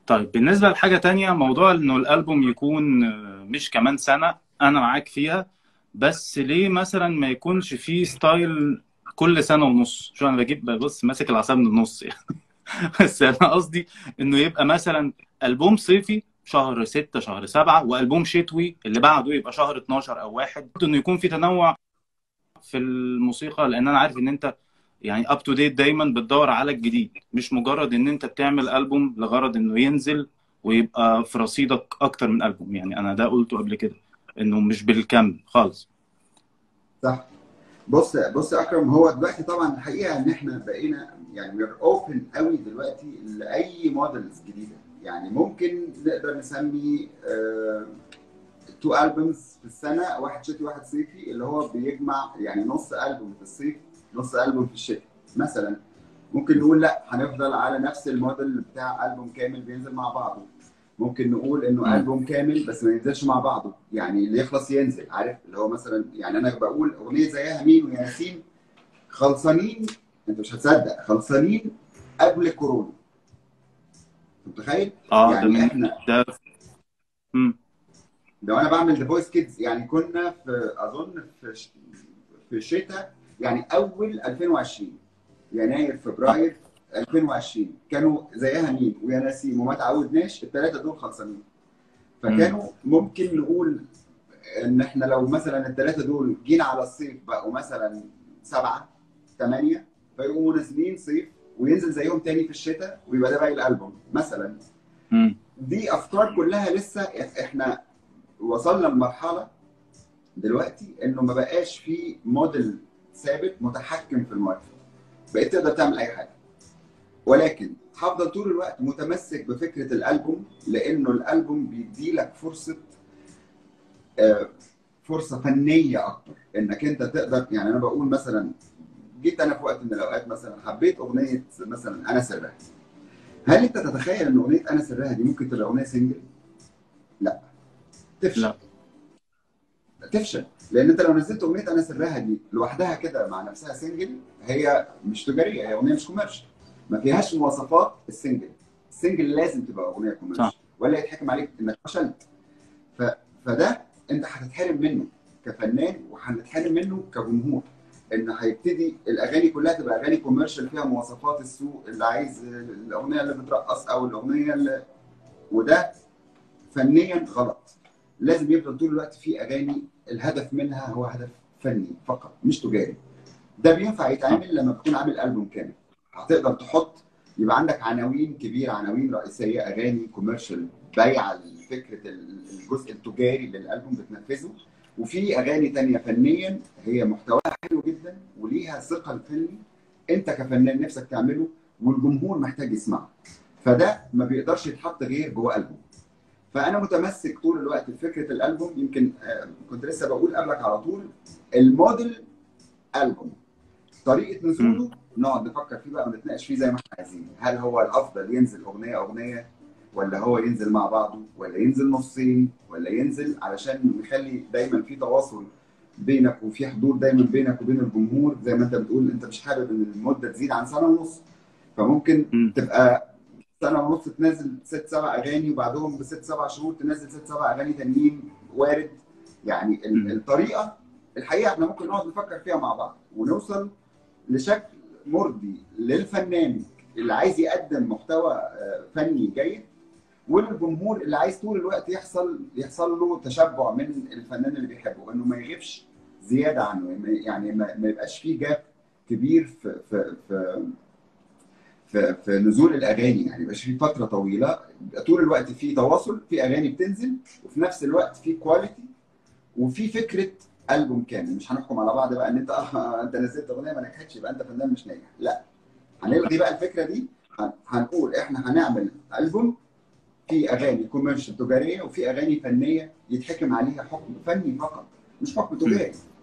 طيب بالنسبة لحاجة تانية موضوع انه الألبوم يكون آه، مش كمان سنة أنا معاك فيها بس ليه مثلا ما يكونش فيه ستايل كل سنة ونص شو أنا بجيب بص ماسك العصا من النص يعني بس أنا قصدي إنه يبقى مثلا ألبوم صيفي شهر ستة شهر سبعة وألبوم شتوي اللي بعده يبقى شهر 12 أو واحد إنه يكون في تنوع في الموسيقى لأن أنا عارف إن أنت يعني اب تو ديت دايما بتدور على الجديد مش مجرد ان انت بتعمل البوم لغرض انه ينزل ويبقى في رصيدك اكتر من البوم يعني انا ده قلته قبل كده انه مش بالكم خالص صح بص بص يا اكرم هو دلوقتي طبعا الحقيقه ان احنا بقينا يعني وير اوبن قوي دلوقتي لاي موديلز جديده يعني ممكن نقدر نسمي تو البومز في السنه واحد شتوي واحد صيفي اللي هو بيجمع يعني نص البوم في الصيف نص البوم في الشتاء مثلا ممكن نقول لا هنفضل على نفس الموديل بتاع البوم كامل بينزل مع بعضه ممكن نقول انه البوم كامل بس ما ينزلش مع بعضه يعني اللي يخلص ينزل عارف اللي هو مثلا يعني انا بقول اغنيه زيها مين وياسين خلصانين انت مش هتصدق خلصانين قبل كورونا متخيل؟ اه يعني ده من احنا ده مم. لو انا بعمل ذا فويس كيدز يعني كنا في اظن في ش... في الشتاء يعني اول 2020 يناير فبراير 2020 كانوا زيها مين ويا نسيم وما تعودناش الثلاثه دول خلصانين فكانوا ممكن نقول ان احنا لو مثلا الثلاثه دول جينا على الصيف بقوا مثلا سبعه ثمانيه فيقوموا نازلين صيف وينزل زيهم تاني في الشتاء ويبقى ده باقي الالبوم مثلا مم. دي افكار كلها لسه احنا وصلنا لمرحله دلوقتي انه ما بقاش في موديل ثابت متحكم في الماركت بقيت تقدر تعمل اي حاجه ولكن هفضل طول الوقت متمسك بفكره الالبوم لانه الالبوم بيدي لك فرصه آه، فرصه فنيه اكتر انك انت تقدر يعني انا بقول مثلا جيت انا في وقت من الاوقات مثلا حبيت اغنيه مثلا انا سرها هل انت تتخيل ان اغنيه انا سرها دي ممكن تبقى اغنيه سنجل؟ لا تفشل لا تفشل لان انت لو نزلت اغنيه انا سرها دي لوحدها كده مع نفسها سنجل هي مش تجاريه هي اغنيه مش كوميرشال ما فيهاش مواصفات السنجل السنجل لازم تبقى اغنيه كوميرشال صح. ولا يتحكم عليك انك فشلت ف... فده انت هتتحرم منه كفنان وهنتحرم منه كجمهور ان هيبتدي الاغاني كلها تبقى اغاني كوميرشال فيها مواصفات السوق اللي عايز الاغنيه اللي بترقص او الاغنيه اللي وده فنيا غلط لازم يفضل طول الوقت في اغاني الهدف منها هو هدف فني فقط مش تجاري ده بينفع يتعمل لما بتكون عامل البوم كامل هتقدر تحط يبقى عندك عناوين كبيره عناوين رئيسيه اغاني كوميرشال بايعه لفكره الجزء التجاري للالبوم بتنفذه وفي اغاني تانية فنيا هي محتواها حلو جدا وليها ثقل فني انت كفنان نفسك تعمله والجمهور محتاج يسمعه فده ما بيقدرش يتحط غير جوه البوم فانا متمسك طول الوقت بفكره الالبوم يمكن آه، كنت لسه بقول قبلك على طول الموديل البوم طريقه نزوله نقعد نفكر فيه بقى ونتناقش فيه زي ما احنا عايزين هل هو الافضل ينزل اغنيه اغنيه ولا هو ينزل مع بعضه ولا ينزل نصين ولا ينزل علشان نخلي دايما في تواصل بينك وفي حضور دايما بينك وبين الجمهور زي ما انت بتقول انت مش حابب ان المده تزيد عن سنه ونص فممكن مم. تبقى سنه ونص تنزل ست سبع اغاني وبعدهم بست سبع شهور تنزل ست سبع اغاني تانيين وارد يعني مم. ال- الطريقه الحقيقه احنا ممكن نقعد نفكر فيها مع بعض ونوصل لشكل مرضي للفنان اللي عايز يقدم محتوى آه، فني جيد وللجمهور اللي عايز طول الوقت يحصل يحصل له تشبع من الفنان اللي بيحبه انه ما يغيبش زياده عنه يعني ما, ما يبقاش فيه جاب كبير في في في في, في نزول الاغاني يعني يبقاش في فتره طويله يبقى طول الوقت في تواصل في اغاني بتنزل وفي نفس الوقت في كواليتي وفي فكره البوم كامل مش هنحكم على بعض بقى ان انت اه انت نزلت اغنيه ما نجحتش يبقى انت فنان مش ناجح لا هنلغي بقى الفكره دي هن- هنقول احنا هنعمل البوم في اغاني كوميرشال تجاريه وفي اغاني فنيه يتحكم عليها حكم فني فقط مش حكم تجاري